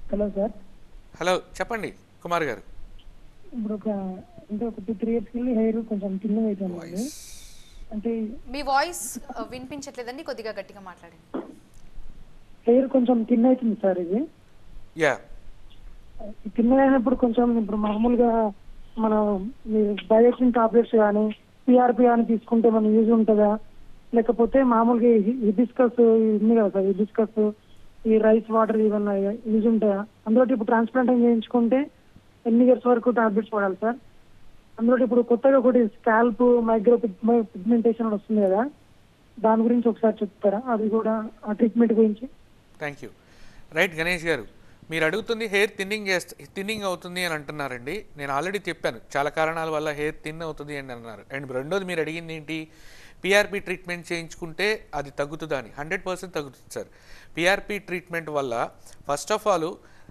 hello sir hello చెప్పండి కుమార్ గారు ఇప్పుడు ఒక అంటే ఒక టూ త్రీ ఇయర్స్ వెళ్ళి హెయిర్ కొంచెం కింద అవుతుందండి అంటే మీ వాయిస్ ఆ, వినిపించట్లేదండి కొద్దిగా గట్టిగా మాట్లాడండి హెయిర్ కొంచెం కింద అవుతుంది సార్ ఇది యా ఈ కింద అయినప్పుడు కొంచెం ఇప్పుడు మామూలుగా మనం బయోటిన్ టాబ్లెట్స్ కానీ పిఆర్పి కానీ తీసుకుంటే మనం యూజ్ ఉంటుందా లేకపోతే మామూలుగా హిబిస్కస్ ఉంది కదా సార్ హిబిస్కస్ ఈ రైస్ వాటర్ ఇవన్నీ యూజ్ ఉంటాయా అందులో ఇప్పుడు ట్రాన్స్ప్లాంట్ చేయించుకుంటే ఎన్ని ఇయర్స్ వరకు టాబ్లెట్స్ వాడాలి సార్ అందులో ఇప్పుడు కొత్తగా ఒకటి స్కాల్ప్ మైక్రో పిగ్మెంటేషన్ వస్తుంది కదా దాని గురించి ఒకసారి చెప్తారా అది కూడా ఆ ట్రీట్మెంట్ గురించి థ్యాంక్ యూ రైట్ గణేష్ గారు మీరు అడుగుతుంది హెయిర్ థిన్నింగ్ చేస్తే థిన్నింగ్ అవుతుంది అని అంటున్నారండి నేను ఆల్రెడీ చెప్పాను చాలా కారణాల వల్ల హెయిర్ థిన్ అవుతుంది అని అన్నారు అండ్ రెండోది మీరు అడిగింది ఏంటి పిఆర్పి ట్రీట్మెంట్ చేయించుకుంటే అది తగ్గుతుందా అని హండ్రెడ్ పర్సెంట్ తగ్గుతుంది సార్ పిఆర్పి ట్రీట్మెంట్ వల్ల ఫస్ట్ ఆఫ్ ఆల్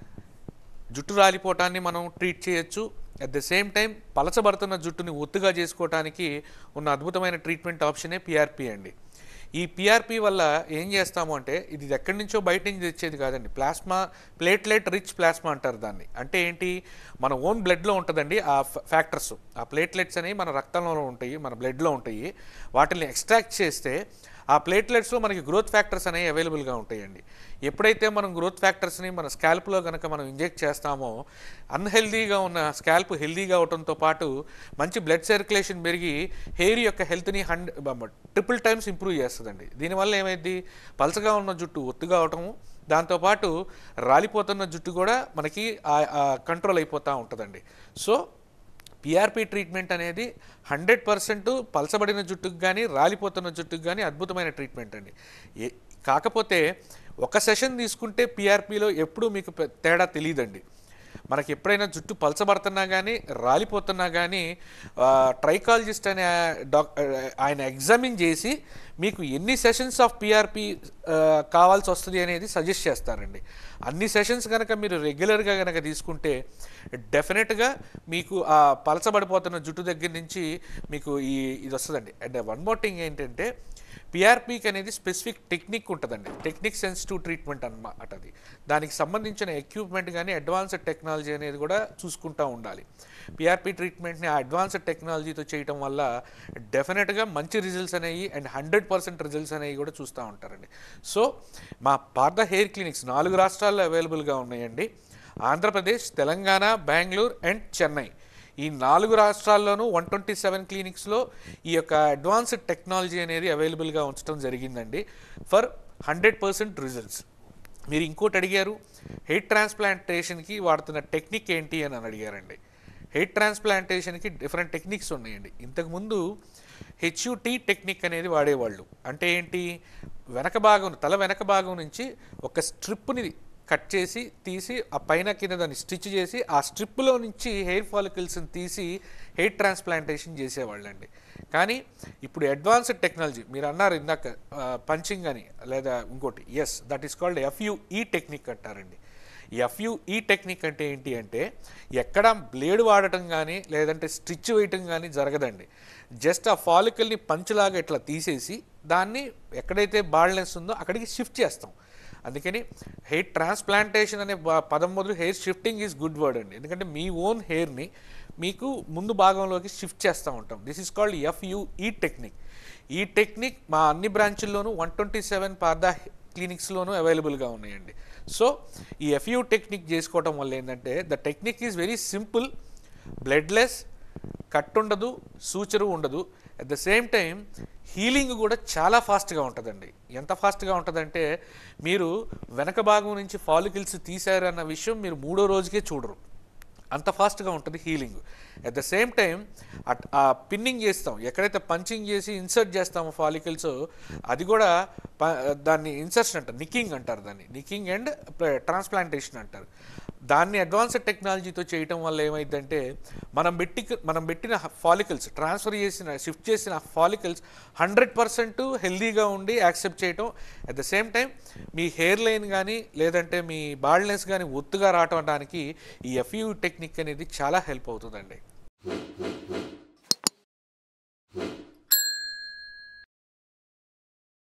జుట్టు రాలిపోవటాన్ని మనం ట్రీట్ చేయొచ్చు అట్ ద సేమ్ టైం పలచబడుతున్న జుట్టుని ఒత్తుగా చేసుకోవటానికి ఉన్న అద్భుతమైన ట్రీట్మెంట్ ఆప్షనే పిఆర్పి అండి ఈ పిఆర్పి వల్ల ఏం చేస్తాము అంటే ఇది ఎక్కడి నుంచో బయట నుంచి తెచ్చేది కాదండి ప్లాస్మా ప్లేట్లెట్ రిచ్ ప్లాస్మా అంటారు దాన్ని అంటే ఏంటి మన ఓన్ బ్లడ్లో ఉంటుందండి ఆ ఫ్యాక్టర్స్ ఆ ప్లేట్లెట్స్ అనేవి మన రక్తంలో ఉంటాయి మన బ్లడ్లో ఉంటాయి వాటిని ఎక్స్ట్రాక్ట్ చేస్తే ఆ ప్లేట్లెట్స్లో మనకి గ్రోత్ ఫ్యాక్టర్స్ అనేవి అవైలబుల్గా ఉంటాయండి ఎప్పుడైతే మనం గ్రోత్ ఫ్యాక్టర్స్ని మన స్కాల్ప్లో కనుక మనం ఇంజెక్ట్ చేస్తామో అన్హెల్దీగా ఉన్న స్కాల్ప్ హెల్దీగా అవడంతో పాటు మంచి బ్లడ్ సర్క్యులేషన్ పెరిగి హెయిర్ యొక్క హెల్త్ని హండ్రెడ్ ట్రిపుల్ టైమ్స్ ఇంప్రూవ్ చేస్తుందండి దీనివల్ల ఏమైంది పలచగా ఉన్న జుట్టు ఒత్తుగా అవటము దాంతోపాటు రాలిపోతున్న జుట్టు కూడా మనకి కంట్రోల్ అయిపోతూ ఉంటుందండి సో పిఆర్పి ట్రీట్మెంట్ అనేది హండ్రెడ్ పర్సెంట్ పలచబడిన జుట్టుకు కానీ రాలిపోతున్న జుట్టుకు కానీ అద్భుతమైన ట్రీట్మెంట్ అండి ఏ కాకపోతే ఒక సెషన్ తీసుకుంటే పిఆర్పిలో ఎప్పుడూ మీకు పె- తేడా తెలియదండి మనకి ఎప్పుడైనా జుట్టు పలచబడుతున్నా కానీ రాలిపోతున్నా కానీ ట్రైకాలజిస్ట్ అనే డాక్ ఆయన ఎగ్జామిన్ చేసి మీకు ఎన్ని సెషన్స్ ఆఫ్ పిఆర్పి కావాల్సి వస్తుంది అనేది సజెస్ట్ చేస్తారండి అన్ని సెషన్స్ కనుక మీరు రెగ్యులర్గా కనుక తీసుకుంటే డెఫినెట్గా మీకు ఆ పలచబడిపోతున్న జుట్టు దగ్గర నుంచి మీకు ఈ ఇది వస్తుందండి అండ్ వన్ మోర్ థింగ్ ఏంటంటే పిఆర్పీకి అనేది స్పెసిఫిక్ టెక్నిక్ ఉంటుందండి టెక్నిక్ సెన్సిటివ్ ట్రీట్మెంట్ అన్నమాట అది దానికి సంబంధించిన ఎక్విప్మెంట్ కానీ అడ్వాన్స్డ్ టెక్నాలజీ అనేది కూడా చూసుకుంటూ ఉండాలి పిఆర్పి ట్రీట్మెంట్ని ఆ అడ్వాన్స్డ్ టెక్నాలజీతో చేయటం వల్ల డెఫినెట్గా మంచి రిజల్ట్స్ అనేవి అండ్ హండ్రెడ్ పర్సెంట్ రిజల్ట్స్ అనేవి కూడా చూస్తూ ఉంటారండి సో మా పార్థ హెయిర్ క్లినిక్స్ నాలుగు రాష్ట్రాల్లో అవైలబుల్గా ఉన్నాయండి ఆంధ్రప్రదేశ్ తెలంగాణ బెంగళూరు అండ్ చెన్నై ఈ నాలుగు రాష్ట్రాల్లోనూ వన్ ట్వంటీ సెవెన్ క్లినిక్స్లో ఈ యొక్క అడ్వాన్స్డ్ టెక్నాలజీ అనేది అవైలబుల్గా ఉంచడం జరిగిందండి ఫర్ హండ్రెడ్ పర్సెంట్ రిజల్ట్స్ మీరు ఇంకోటి అడిగారు హెయిర్ ట్రాన్స్ప్లాంటేషన్కి వాడుతున్న టెక్నిక్ ఏంటి అని అని అడిగారండి హెయిర్ ట్రాన్స్ప్లాంటేషన్కి డిఫరెంట్ టెక్నిక్స్ ఉన్నాయండి ఇంతకుముందు హెచ్యుటి టెక్నిక్ అనేది వాడేవాళ్ళు అంటే ఏంటి వెనక భాగం తల వెనక భాగం నుంచి ఒక స్ట్రిప్ని కట్ చేసి తీసి ఆ పైన కింద దాన్ని స్టిచ్ చేసి ఆ స్ట్రిప్లో నుంచి హెయిర్ ఫాలికల్స్ని తీసి హెయిర్ ట్రాన్స్ప్లాంటేషన్ చేసేవాళ్ళండి కానీ ఇప్పుడు అడ్వాన్స్డ్ టెక్నాలజీ మీరు అన్నారు ఇందాక పంచింగ్ అని లేదా ఇంకోటి yes that is called FUE technique అంటారండి ఎఫ్యుఈ టెక్నిక్ అంటే ఏంటి అంటే ఎక్కడ బ్లేడ్ వాడటం కానీ లేదంటే స్టిచ్ వేయటం కానీ జరగదండి జస్ట్ ఆ ఫాలికల్ని పంచులాగా ఇట్లా తీసేసి దాన్ని ఎక్కడైతే బాల్నెస్ ఉందో అక్కడికి షిఫ్ట్ చేస్తాం అందుకని హెయిర్ ట్రాన్స్ప్లాంటేషన్ అనే బ- పదం బదులు hair shifting is good word అండి ఎందుకంటే మీ ఓన్ హెయిర్ని మీకు ముందు భాగంలోకి షిఫ్ట్ చేస్తూ ఉంటాం this is called FUE technique ఈ టెక్నిక్ మా అన్ని బ్రాంచుల్లోనూ వన్ ట్వంటీ సెవెన్ పార్దా క్లినిక్స్లోనూ అవైలబుల్గా ఉన్నాయండి సో ఈ ఎఫ్యూ టెక్నిక్ చేసుకోవడం వల్ల ఏంటంటే the technique is very simple bloodless cut ఉండదు సూచరు ఉండదు at the same time healing కూడా చాలా ఫాస్ట్గా ఉంటుందండి ఎంత ఫాస్ట్గా ఉంటుందంటే మీరు వెనక భాగం నుంచి ఫాలికల్స్ తీశారన్న విషయం మీరు మూడో రోజుకే చూడరు అంత ఫాస్ట్గా ఉంటుంది healing at the same time ఆ పిన్నింగ్ చేస్తాం ఎక్కడైతే పంచింగ్ చేసి ఇన్సర్ట్ చేస్తామో ఫాలికల్స్ అది కూడా ప- దాన్ని ఇన్సర్షన్ అంటారు నిక్కింగ్ అంటారు దాన్ని నిక్కింగ్ అండ్ ట్రాన్స్ప్లాంటేషన్ అంటారు దాన్ని అడ్వాన్స్డ్ టెక్నాలజీతో చేయటం వల్ల ఏమైందంటే మనం పెట్టి మనం పెట్టిన ఫాలికల్స్ ట్రాన్స్ఫర్ చేసిన షిఫ్ట్ చేసిన ఫాలికల్స్ హండ్రెడ్ పర్సెంట్ హెల్దీగా ఉండి యాక్సెప్ట్ చేయటం అట్ ద సేమ్ టైం మీ హెయిర్ లైన్ కానీ లేదంటే మీ బాల్నెస్ కానీ ఒత్తుగా రావడానికి ఈ ఎఫ్యూ టెక్నిక్ అనేది చాలా హెల్ప్ అవుతుందండి